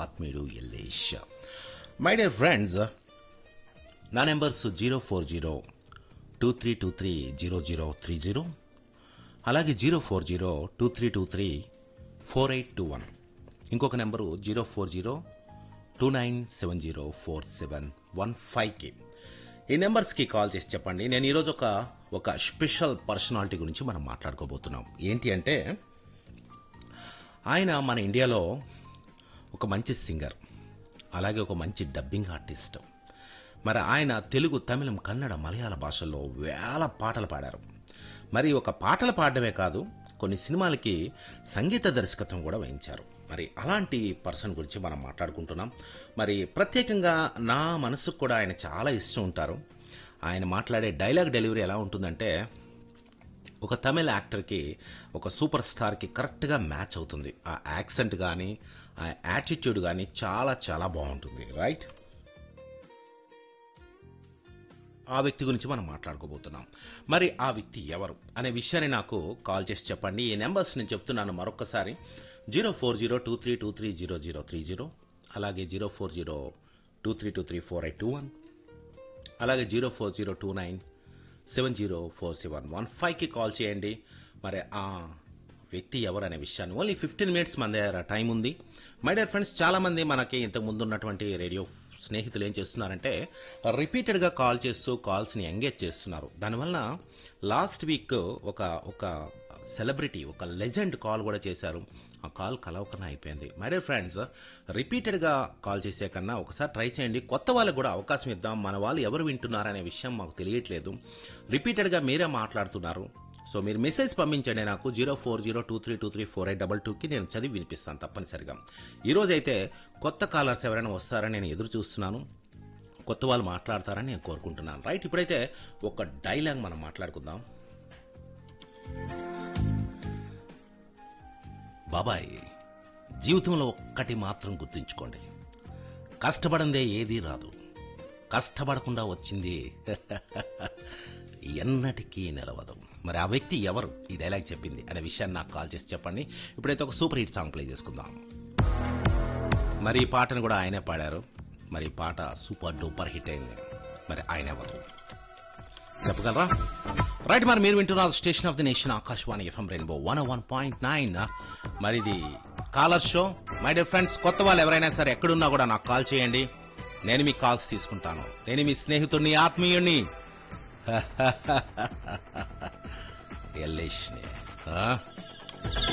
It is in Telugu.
ఆత్మీయుడు ఎల్లేష్ మై డియర్ ఫ్రెండ్స్ నా numbers zero four zero two three two three zero zero three zero అలాగే zero four zero two three two three four eight two one ఇంకొక number zero four zero two nine seven zero four seven one ఫైవ్కి ఈ నెంబర్స్కి కాల్ చేసి చెప్పండి నేను ఈరోజు ఒక ఒక స్పెషల్ పర్సనాలిటీ గురించి మనం మాట్లాడుకోబోతున్నాం ఏంటి అంటే ఆయన మన ఇండియాలో ఒక మంచి సింగర్ అలాగే ఒక మంచి డబ్బింగ్ ఆర్టిస్ట్ మరి ఆయన తెలుగు తమిళం కన్నడ మలయాళ భాషల్లో వేల పాటలు పాడారు మరి ఒక పాటలు పాడడమే కాదు కొన్ని సినిమాలకి సంగీత దర్శకత్వం కూడా వహించారు మరి అలాంటి పర్సన్ గురించి మనం మాట్లాడుకుంటున్నాం మరి ప్రత్యేకంగా నా మనసుకు కూడా ఆయన చాలా ఇష్టం ఉంటారు ఆయన మాట్లాడే డైలాగ్ డెలివరీ ఎలా ఉంటుందంటే ఒక తమిళ యాక్టర్కి ఒక సూపర్ స్టార్కి కరెక్ట్గా మ్యాచ్ అవుతుంది ఆ యాక్సెంట్ కానీ ఆ యాటిట్యూడ్ కానీ చాలా చాలా బాగుంటుంది రైట్ ఆ వ్యక్తి గురించి మనం మాట్లాడుకోబోతున్నాం మరి ఆ వ్యక్తి ఎవరు అనే విషయాన్ని నాకు కాల్ చేసి చెప్పండి ఈ నెంబర్స్ నేను చెప్తున్నాను మరొకసారి zero four zero two three two three zero zero three zero అలాగే zero four zero two three two three four eight two one అలాగే zero four zero two nine seven zero four seven one ఫైవ్కి కాల్ చేయండి మరి ఆ వ్యక్తి ఎవరు అనే విషయాన్ని ఓన్లీ ఫిఫ్టీన్ మినిట్స్ మన దగ్గర టైం ఉంది మై డియర్ ఫ్రెండ్స్ చాలామంది మనకి ఇంతకు ముందు ఉన్నటువంటి రేడియో స్నేహితులు ఏం చేస్తున్నారంటే రిపీటెడ్గా కాల్ చేస్తూ కాల్స్ని ఎంగేజ్ చేస్తున్నారు దానివల్ల లాస్ట్ వీక్ ఒక ఒక సెలబ్రిటీ ఒక లెజెండ్ కాల్ కూడా చేశారు ఆ కాల్ కలవకన్నా అయిపోయింది మై డియర్ ఫ్రెండ్స్ రిపీటెడ్గా కాల్ చేసే కన్నా ఒకసారి ట్రై చేయండి కొత్త వాళ్ళకు కూడా అవకాశం ఇద్దాం మన వాళ్ళు ఎవరు వింటున్నారనే విషయం మాకు తెలియట్లేదు రిపీటెడ్గా మీరే మాట్లాడుతున్నారు సో మీరు మెసేజ్ పంపించండి నాకు zero four zero two three two three four eight double టూకి నేను చదివి వినిపిస్తాను తప్పనిసరిగా ఈరోజైతే కొత్త కాలర్స్ ఎవరైనా వస్తారని నేను ఎదురు చూస్తున్నాను కొత్త వాళ్ళు మాట్లాడతారని నేను కోరుకుంటున్నాను రైట్ ఇప్పుడైతే ఒక డైలాగ్ మనం మాట్లాడుకుందాం బాబాయ్ జీవితంలో ఒక్కటి మాత్రం గుర్తుంచుకోండి కష్టపడందే ఏదీ రాదు కష్టపడకుండా వచ్చింది ఎన్నటికీ నిలవదు మరి ఆ వ్యక్తి ఎవరు ఈ డైలాగ్ చెప్పింది అనే విషయాన్ని నాకు కాల్ చేసి చెప్పండి ఇప్పుడైతే ఒక సూపర్ హిట్ సాంగ్ ప్లే చేసుకుందాం మరి ఈ పాటను కూడా ఆయనే పాడారు మరి ఈ పాట సూపర్ డూపర్ హిట్ అయింది మరి ఆయన ఎవరు చెప్పగలరా రైట్ మరి మీరు వింటున్నారు station of the nation Akashvani FM rainbow one one point nine మరి ఇది caller show my dear friends కొత్త వాళ్ళు ఎవరైనా సరే ఎక్కడున్నా కూడా నాకు కాల్ చేయండి నేను మీ కాల్స్ తీసుకుంటాను నేను మీ స్నేహితుడిని ఆత్మీయుణ్ణి ఎల్లేష్ని